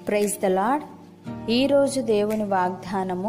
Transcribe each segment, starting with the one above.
praise the lord ఈరోజు దేవుని వాగ్దానము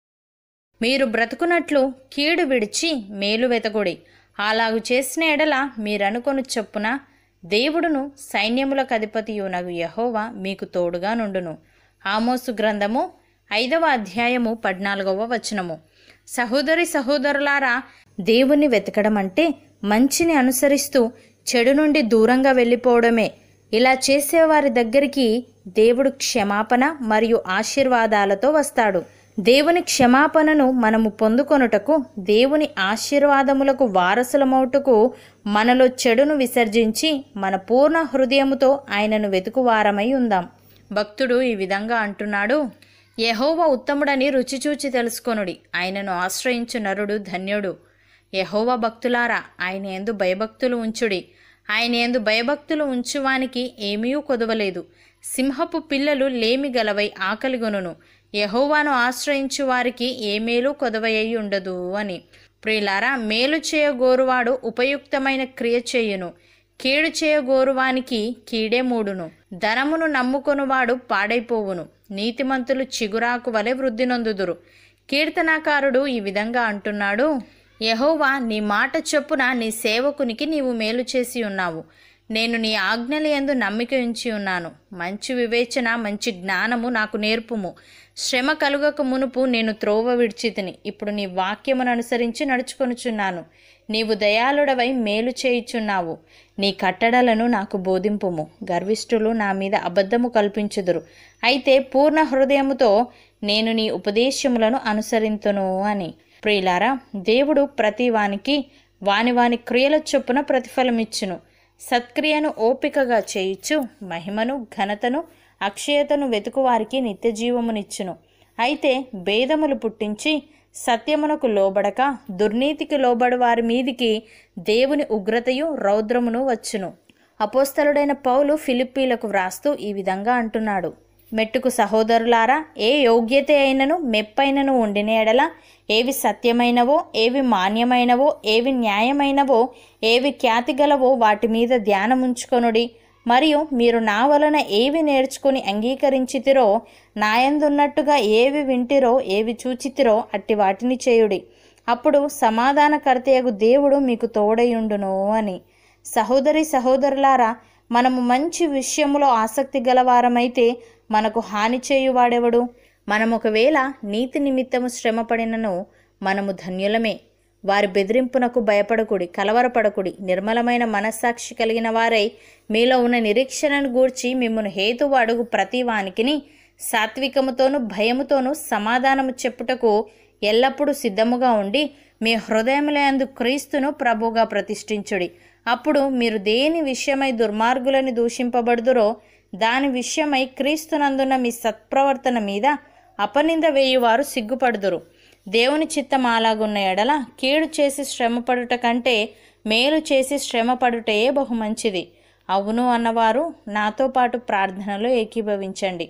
మీరు బ్రతుకున్నట్లు కీడు విడిచి మేలు వెతకుడి అలాగు చేసిన ఎడల మీరనుకొను చొప్పున దేవుడును సైన్యములకు అధిపతియునగు యహోవా మీకు తోడుగా నుండును ఆమోసు గ్రంథము ఐదవ అధ్యాయము పద్నాలుగవ వచనము సహోదరి సహోదరులారా దేవుని వెతకడం అంటే మంచిని అనుసరిస్తూ చెడు నుండి దూరంగా వెళ్ళిపోవడమే ఇలా చేసేవారి దగ్గరికి దేవుడు క్షమాపణ మరియు ఆశీర్వాదాలతో వస్తాడు దేవుని క్షమాపణను మనము పొందుకొనుటకు దేవుని ఆశీర్వాదములకు వారసులమౌటకు మనలో చెడును విసర్జించి మన పూర్ణ హృదయముతో ఆయనను వెతుకువారమై ఉందాం భక్తుడు ఈ విధంగా అంటున్నాడు యహోవ ఉత్తముడని రుచిచూచి తెలుసుకొనుడి ఆయనను ఆశ్రయించు నరుడు ధన్యుడు యహోవ భక్తులారా ఆయన ఎందు భయభక్తులు ఉంచుడి ఆయన ఎందు భయభక్తులు ఉంచువానికి ఏమీ కొదవలేదు సింహపు పిల్లలు లేమి గలవై ఆకలిగొనును యహోవాను ఆశ్రయించు వారికి ఏ మేలు కొదవయ్యి ఉండదు అని ప్రియులారా మేలు చేయగోరువాడు ఉపయుక్తమైన క్రియ చేయును కీడు చేయగోరువానికి కీడే మూడును ధనమును నమ్ముకొనువాడు పాడైపోవును నీతిమంతులు చిగురాకు వలె వృద్ధి నొందుదురు కీర్తనాకారుడు ఈ విధంగా అంటున్నాడు యహోవా నీ మాట చొప్పున నీ సేవకునికి నీవు మేలు చేసి ఉన్నావు నేను నీ ఆజ్ఞల యందు నమ్మిక ఉంచి ఉన్నాను మంచి వివేచన మంచి జ్ఞానము నాకు నేర్పుము శ్రమ కలుగక మునుపు నేను త్రోవ విడిచితిని ఇప్పుడు నీ వాక్యమును అనుసరించి నడుచుకొనుచున్నాను నీవు దయాళుడవై మేలు చేయుచున్నావు నీ కట్టడలను నాకు బోధింపుము గర్విష్ఠులు నా మీద అబద్ధము కల్పించుదురు అయితే పూర్ణ హృదయముతో నేను నీ ఉపదేశములను అనుసరింతును అని ప్రియులారా దేవుడు ప్రతి వానికి వాని వాని క్రియల చొప్పున ప్రతిఫలమిచ్చును సత్క్రియను ఓపికగా చేయుచు మహిమను ఘనతను అక్షయతను వెతుకువారికి నిత్య జీవమునిచ్చును అయితే భేదములు పుట్టించి సత్యమునకు లోబడక దుర్నీతికి లోబడి వారి మీదికి దేవుని ఉగ్రతయు రౌద్రమును వచ్చును అపోస్తలుడైన పౌలు ఫిలిప్పీలకు వ్రాస్తూ ఈ విధంగా అంటున్నాడు మెట్టుకు సహోదరులారా ఏ యోగ్యత అయినను మెప్పైనను ఉండిన ఎడల ఏవి సత్యమైనవో ఏవి మాన్యమైనవో ఏవి న్యాయమైనవో ఏవి ఖ్యాతి గలవో వాటి మీద ధ్యానముంచుకొనుడి మరియు మీరు నా వలన ఏవి నేర్చుకుని అంగీకరించితిరో నాయందున్నట్టుగా ఏవి వింటిరో ఏవి చూచితిరో అట్టి వాటిని చేయుడి అప్పుడు సమాధానకర్తయగు దేవుడు మీకు తోడయుండును అని సహోదరి సహోదరులారా మనము మంచి విషయములో ఆసక్తి గలవారమైతే మనకు హాని చేయువాడెవడు మనం ఒకవేళ నీతి నిమిత్తము శ్రమపడినను మనము ధన్యులమే వారి బెదిరింపునకు భయపడకుడి కలవరపడకుడి నిర్మలమైన మనస్సాక్షి కలిగిన వారై మీలో ఉన్న నిరీక్షణను గూర్చి మిమ్మల్ని హేతువు అడుగు ప్రతి వానికిని సాత్వికముతోనూ భయముతోనూ సమాధానము చెప్పుటకు ఎల్లప్పుడూ సిద్ధముగా ఉండి మీ హృదయములందు క్రీస్తును ప్రభువుగా ప్రతిష్ఠించుడి అప్పుడు మీరు దేని విషయమై దుర్మార్గులని దూషింపబడుదురో దాని విషయమై క్రీస్తునందున్న మీ సత్ప్రవర్తన మీద అపనింద వేయువారు సిగ్గుపడుదురు దేవుని చిత్తం అలాగున్న ఎడల కీడు చేసి శ్రమపడుట కంటే మేలు చేసి శ్రమపడుటయే బహు మంచిది అవును అన్నవారు నాతో పాటు ప్రార్థనలో ఏకీభవించండి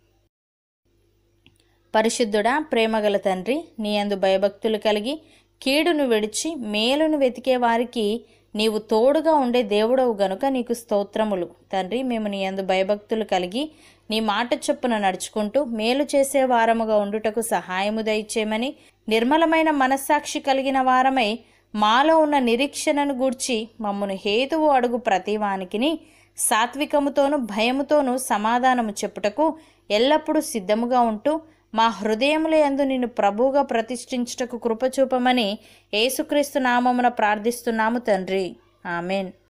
పరిశుద్ధుడా ప్రేమగల తండ్రి నీ అందు భయభక్తులు కలిగి కీడును విడిచి మేలును వెతికే వారికి నీవు తోడుగా ఉండే దేవుడవు గనుక నీకు స్తోత్రములు తండ్రి మేము నీ అందు భయభక్తులు కలిగి నీ మాట చొప్పున నడుచుకుంటూ మేలు చేసే వారముగా ఉండుటకు సహాయము దయచేయమని నిర్మలమైన మనస్సాక్షి కలిగిన వారమై మాలో ఉన్న నిరీక్షణను గూర్చి మమ్మను హేతువు అడుగు ప్రతి వానికిని సాత్వికముతోనూ భయముతోనూ సమాధానము చెప్పుటకు ఎల్లప్పుడూ సిద్ధముగా ఉంటూ మా హృదయముల యందు నిన్ను ప్రభువుగా ప్రతిష్ఠించుటకు కృపచూపమని యేసుక్రీస్తు నామమున ప్రార్థిస్తున్నాము తండ్రి ఆమెన్